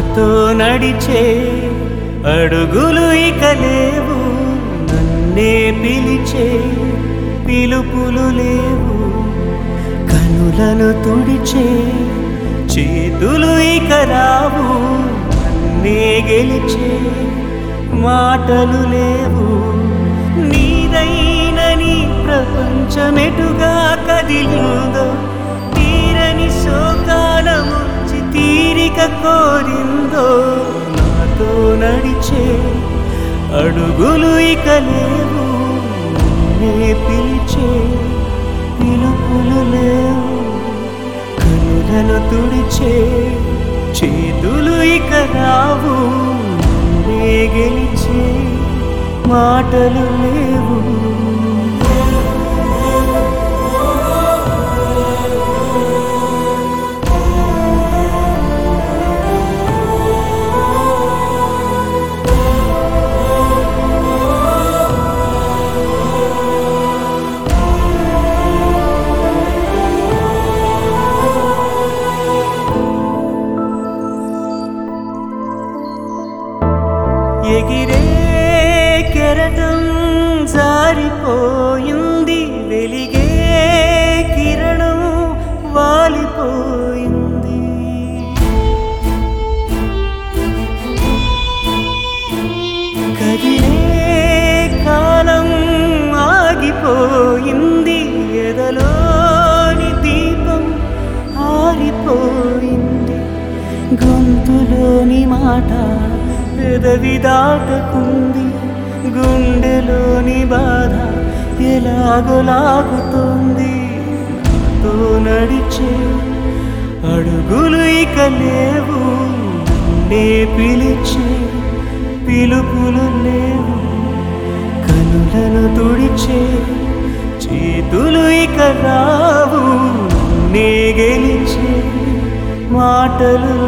నాతో నడిచే అడుగులు ఇక లేవు నన్నే పిలిచే పిలుపులు లేవు కనులను తుడిచే చేతులు ఇక రావు నన్నే గెలిచే మాటలు లేవు నీదైన నీ ప్రపంచమెటుగా కదిలిందో తీరని శోకానముంచి తీరిక కోరిందో నాతో నడిచే అడుగులు ఇక లేవు నన్నే పిలిచే పిలుపులు లేవు కనులను తుడిచే చేతులు ఇక రావు నన్నే గెలిచే మాటలు లేవు ఎగిరే కెరటం జారిపోయింది వెలిగే కిరణం వాలిపోయింది కదిలే కాలం ఆగిపోయింది ఎదలోని దీపం ఆరిపోయింది గొంతులోని మాట పెదవి దాటకుంది గుండెలోని బాధ ఎలాగోలాగుతోంది నాతో నడిచే అడుగులు ఇక లేవు నన్నే పిలిచే పిలుపులు లేవు కనులను తుడిచే చేతులు ఇక రావు నన్నే గెలిచే మాటలు